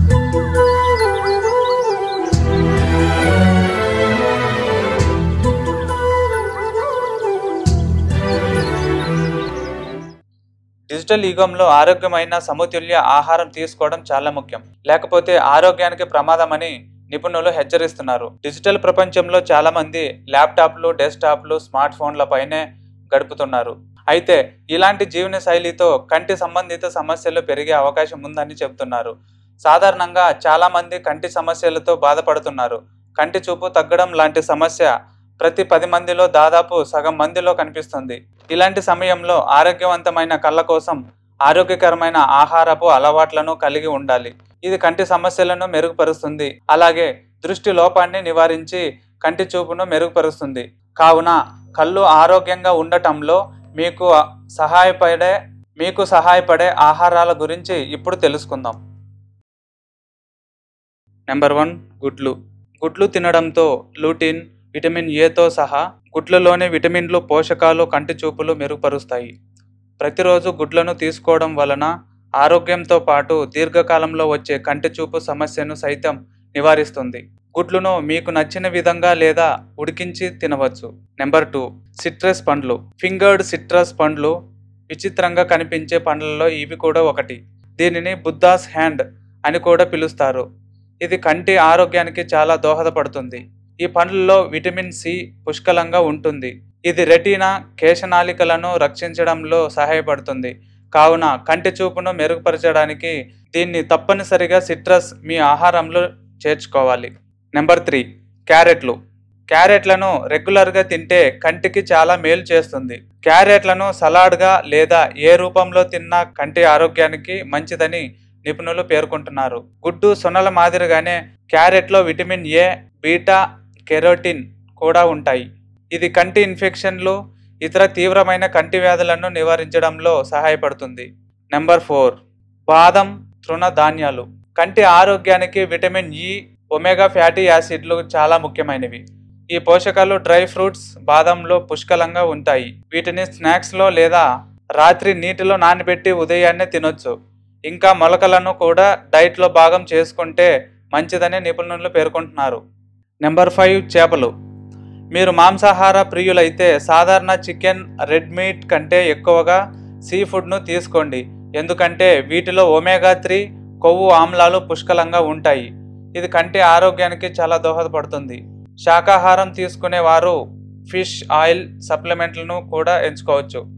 digital యుగంలో ఆరోగ్యమైన సమతుల్య ఆహారం తీసుకోవడం చాలా ముఖ్యం లేకపోతే ఆరోగ్యానికి ప్రమాదమని నిపుణులు హెచ్చరిస్తున్నారు డిజిటల్ ప్రపంచంలో చాలా మంది ల్యాప్టాప్లు డెస్క్టాప్లు స్మార్ట్ ఫోన్లపైనే గడుపుతున్నారు అయితే ఇలాంటి జీవన శైలితో కంటి సంబంధిత సమస్యలు పెరిగే అవకాశం ఉందని చెబుతున్నారు సాధారణంగా చాలా మంది కంటి సమస్యలతో బాధపడుతున్నారు కంటి చూపు తగ్గడం లాంటి సమస్య ప్రతి పది మందిలో దాదాపు సగం మందిలో కనిపిస్తుంది ఇలాంటి సమయంలో ఆరోగ్యవంతమైన కళ్ళ కోసం ఆరోగ్యకరమైన ఆహారపు అలవాట్లను కలిగి ఉండాలి ఇది కంటి సమస్యలను మెరుగుపరుస్తుంది అలాగే దృష్టి లోపాన్ని నివారించి కంటి చూపును మెరుగుపరుస్తుంది కావున కళ్ళు ఆరోగ్యంగా ఉండటంలో మీకు సహాయపడే మీకు సహాయపడే ఆహారాల గురించి ఇప్పుడు తెలుసుకుందాం నెంబర్ వన్ గుడ్లు గుడ్లు తినడంతో లూటిన్ విటమిన్ ఏతో సహా గుడ్లలోని విటమిన్లు పోషకాలు కంటి చూపులు మెరుగుపరుస్తాయి ప్రతిరోజు గుడ్లను తీసుకోవడం వలన ఆరోగ్యంతో పాటు దీర్ఘకాలంలో వచ్చే కంటి చూపు సమస్యను సైతం నివారిస్తుంది గుడ్లను మీకు నచ్చిన విధంగా లేదా ఉడికించి తినవచ్చు నెంబర్ టూ సిట్రస్ పండ్లు ఫింగర్డ్ సిట్రస్ పండ్లు విచిత్రంగా కనిపించే పండ్లలో ఇవి కూడా ఒకటి దీనిని బుద్ధాస్ హ్యాండ్ అని కూడా పిలుస్తారు ఇది కంటి ఆరోగ్యానికి చాలా దోహదపడుతుంది ఈ పండ్లలో విటమిన్ సి పుష్కలంగా ఉంటుంది ఇది రెటీనా కేశనాళికలను రక్షించడంలో సహాయపడుతుంది కావున కంటి చూపును మెరుగుపరచడానికి దీన్ని తప్పనిసరిగా సిట్రస్ మీ ఆహారంలో చేర్చుకోవాలి నెంబర్ త్రీ క్యారెట్లు క్యారెట్లను రెగ్యులర్గా తింటే కంటికి చాలా మేలు చేస్తుంది క్యారెట్లను సలాడ్గా లేదా ఏ రూపంలో తిన్నా కంటి ఆరోగ్యానికి మంచిదని నిపుణులు పేర్కొంటున్నారు గుడ్డు సొనల మాదిరిగానే క్యారెట్లో విటమిన్ ఏ బీటా కెరోటిన్ కూడా ఉంటాయి ఇది కంటి ఇన్ఫెక్షన్లు ఇతర తీవ్రమైన కంటి వ్యాధులను నివారించడంలో సహాయపడుతుంది నెంబర్ ఫోర్ బాదం తృణ ధాన్యాలు కంటి ఆరోగ్యానికి విటమిన్ ఇ ఒమేగా ఫ్యాటీ యాసిడ్లు చాలా ముఖ్యమైనవి ఈ పోషకాలు డ్రై ఫ్రూట్స్ బాదంలో పుష్కలంగా ఉంటాయి వీటిని స్నాక్స్లో లేదా రాత్రి నీటిలో నానబెట్టి ఉదయాన్నే తినొచ్చు ఇంకా మొలకలను కూడా డైట్లో భాగం చేసుకుంటే మంచిదని నిపుణులు పేర్కొంటున్నారు నెంబర్ ఫైవ్ చేపలు మీరు మాంసాహార ప్రియులైతే సాధారణ చికెన్ రెడ్ మీట్ కంటే ఎక్కువగా సీ ఫుడ్ను తీసుకోండి ఎందుకంటే వీటిలో ఒమేగా త్రీ కొవ్వు ఆమ్లాలు పుష్కలంగా ఉంటాయి ఇది కంటి ఆరోగ్యానికి చాలా దోహదపడుతుంది శాకాహారం తీసుకునే వారు ఫిష్ ఆయిల్ సప్లిమెంట్లను కూడా ఎంచుకోవచ్చు